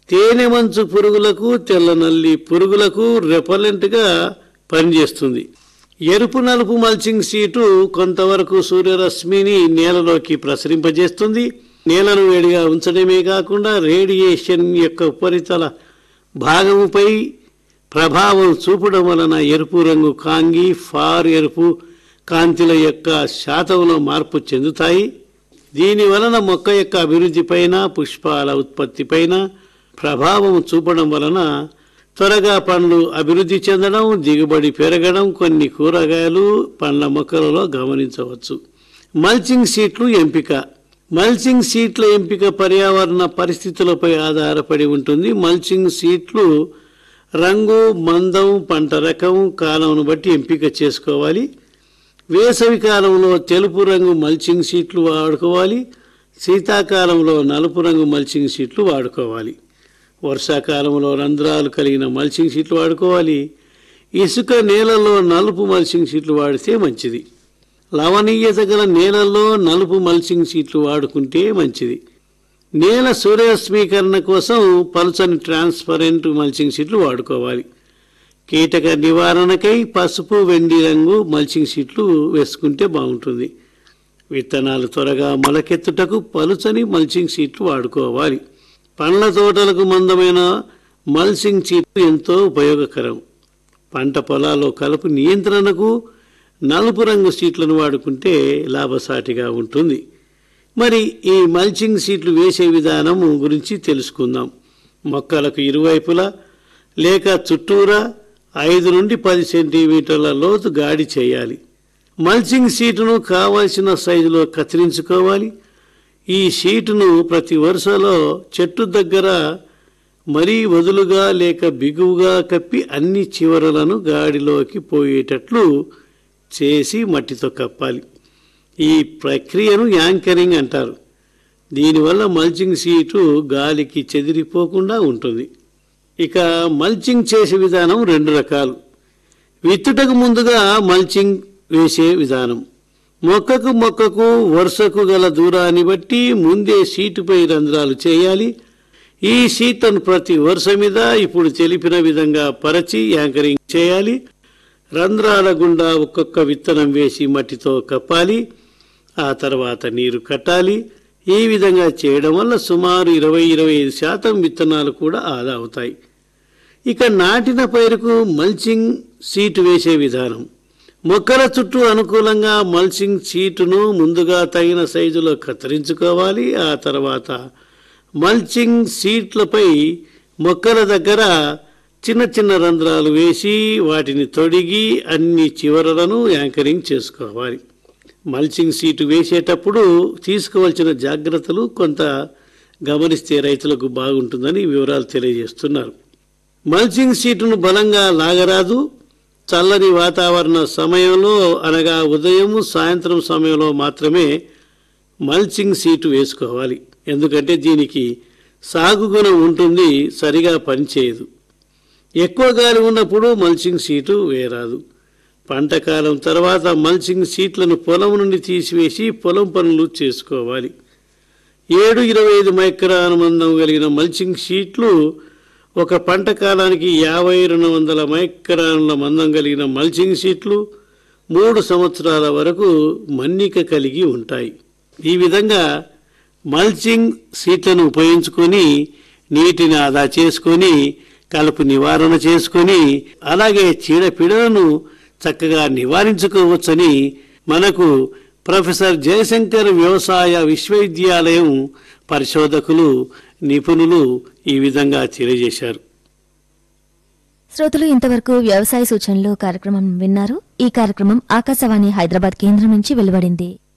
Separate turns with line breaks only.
తేనె మంచు పురుగులకు తెల్లనల్లి పురుగులకు రెపలెంట్గా పనిచేస్తుంది ఎరుపు నలుపు మల్చింగ్ సీటు కొంతవరకు సూర్యరశ్మిని నేలలోకి ప్రసరింపజేస్తుంది నేలను వేడిగా ఉంచడమే కాకుండా రేడియేషన్ యొక్క ఉపరితల భాగముపై ప్రభావం చూపడం వలన ఎరుపు రంగు కాంగి ఫార్ ఎరుపు కాంతిల యొక్క శాతంలో మార్పు చెందుతాయి దీని వలన మొక్క యొక్క అభివృద్ధిపైన పుష్పాల ఉత్పత్తిపైన ప్రభావం చూపడం వలన త్వరగా పండ్లు అభివృద్ధి చెందడం దిగుబడి పెరగడం కొన్ని కూరగాయలు పండ్ల మొక్కలలో గమనించవచ్చు మల్చింగ్ సీట్లు ఎంపిక మల్చింగ్ సీట్ల ఎంపిక పర్యావరణ పరిస్థితులపై ఆధారపడి ఉంటుంది మల్చింగ్ సీట్లు రంగు మందం పంట రకం కాలంను బట్టి ఎంపిక చేసుకోవాలి వేసవి కాలంలో తెలుపు రంగు మల్చింగ్ సీట్లు వాడుకోవాలి శీతాకాలంలో నలుపు రంగు మల్చింగ్ సీట్లు వాడుకోవాలి వర్షాకాలంలో రంధ్రాలు కలిగిన మల్చింగ్ సీట్లు వాడుకోవాలి ఇసుక నేలలో నలుపు మల్చింగ్ సీట్లు వాడితే మంచిది లవణీయత గల నేలల్లో నలుపు మల్చింగ్ సీట్లు వాడుకుంటే మంచిది నేల సూర్యరశ్మీకరణ కోసం పలుచని ట్రాన్స్పరెంట్ మల్చింగ్ సీట్లు వాడుకోవాలి కీటక నివారణకై పసుపు వెండి రంగు మల్చింగ్ సీట్లు వేసుకుంటే బాగుంటుంది విత్తనాలు త్వరగా మొలకెత్తుటకు పలుచని మల్చింగ్ సీట్లు వాడుకోవాలి పండ్ల తోటలకు మందమైన మల్చింగ్ సీట్లు ఎంతో ఉపయోగకరం పంట పొలాల్లో కలుపు నియంత్రణకు నలుపు రంగు సీట్లను వాడుకుంటే లాభసాటిగా ఉంటుంది మరి ఈ మల్చింగ్ సీట్లు వేసే విధానం గురించి తెలుసుకుందాం మొక్కలకు ఇరువైపులా లేక చుట్టూరా ఐదు నుండి పది సెంటీమీటర్ల లోతు గాడి చేయాలి మల్చింగ్ సీటును కావలసిన సైజులో కత్తిరించుకోవాలి ఈ షీటును ప్రతి వరుసలో చెట్టు దగ్గర మరీ వదులుగా లేక బిగువుగా కప్పి అన్ని చివరలను గాడిలోకి పోయేటట్లు చేసి మట్టితో కప్పాలి ఈ ప్రక్రియను యాంకరింగ్ అంటారు దీనివల్ల మల్చింగ్ సీటు గాలికి చెదిరిపోకుండా ఉంటుంది ఇక మల్చింగ్ చేసే విధానం రెండు రకాలు విత్తుటకు ముందుగా మల్చింగ్ వేసే విధానం మొక్కకు మొక్కకు వరుసకు గల దూరాన్ని బట్టి ముందే సీటుపై రంధ్రాలు చేయాలి ఈ సీట్లను ప్రతి వరుస మీద ఇప్పుడు తెలిపిన విధంగా పరచి యాంకరింగ్ చేయాలి రంధ్రాల గుండా ఒక్కొక్క విత్తనం వేసి మట్టితో కప్పాలి ఆ తర్వాత నీరు కట్టాలి ఈ విధంగా చేయడం వల్ల సుమారు ఇరవై ఇరవై ఐదు శాతం విత్తనాలు కూడా ఆదా అవుతాయి ఇక నాటిన పైరుకు మల్చింగ్ సీటు వేసే విధానం మొక్కల చుట్టూ అనుకూలంగా మల్చింగ్ సీటును ముందుగా తగిన సైజులో కత్తిరించుకోవాలి ఆ తర్వాత మల్చింగ్ సీట్లపై మొక్కల దగ్గర చిన్న చిన్న రంధ్రాలు వేసి వాటిని తొడిగి అన్ని చివరలను యాంకరింగ్ చేసుకోవాలి మల్చింగ్ సీటు వేసేటప్పుడు తీసుకోవాల్సిన జాగ్రత్తలు కొంత గమనిస్తే రైతులకు బాగుంటుందని వివరాలు తెలియజేస్తున్నారు మల్చింగ్ సీటును బలంగా లాగరాదు చల్లని వాతావరణ సమయంలో అనగా ఉదయం సాయంత్రం సమయంలో మాత్రమే మల్చింగ్ సీటు వేసుకోవాలి ఎందుకంటే దీనికి సాగు గుణం ఉంటుంది సరిగా పనిచేయదు ఎక్కువ గాలి ఉన్నప్పుడు మల్చింగ్ సీటు వేయరాదు పంట కాలం తర్వాత మల్చింగ్ సీట్లను పొలం నుండి తీసివేసి పొలం పనులు చేసుకోవాలి ఏడు ఇరవై ఐదు మైక్రాన్ మందం కలిగిన మల్చింగ్ షీట్లు ఒక పంట కాలానికి యాభై రెండు వందల మైక్రాన్ల మందం కలిగిన మల్చింగ్ షీట్లు మూడు సంవత్సరాల వరకు మన్నిక కలిగి ఉంటాయి ఈ విధంగా మల్చింగ్ సీట్లను ఉపయోగించుకొని నీటిని ఆదా చేసుకొని కలుపు నివారణ చేసుకొని అలాగే చీడపీడలను చక్కగా నివారించుకోవచ్చని మనకు ప్రొఫెసర్ జయశంకర్ వ్యవసాయ విశ్వవిద్యాలయం పరిశోధకులు నిపుణులు ఈ విధంగా తెలియజేశారు
శ్రోతలు ఇంతవరకు వ్యవసాయ సూచనలు కార్యక్రమం విన్నారు ఈ కార్యక్రమం ఆకాశవాణి హైదరాబాద్ కేంద్రం నుంచి వెలువడింది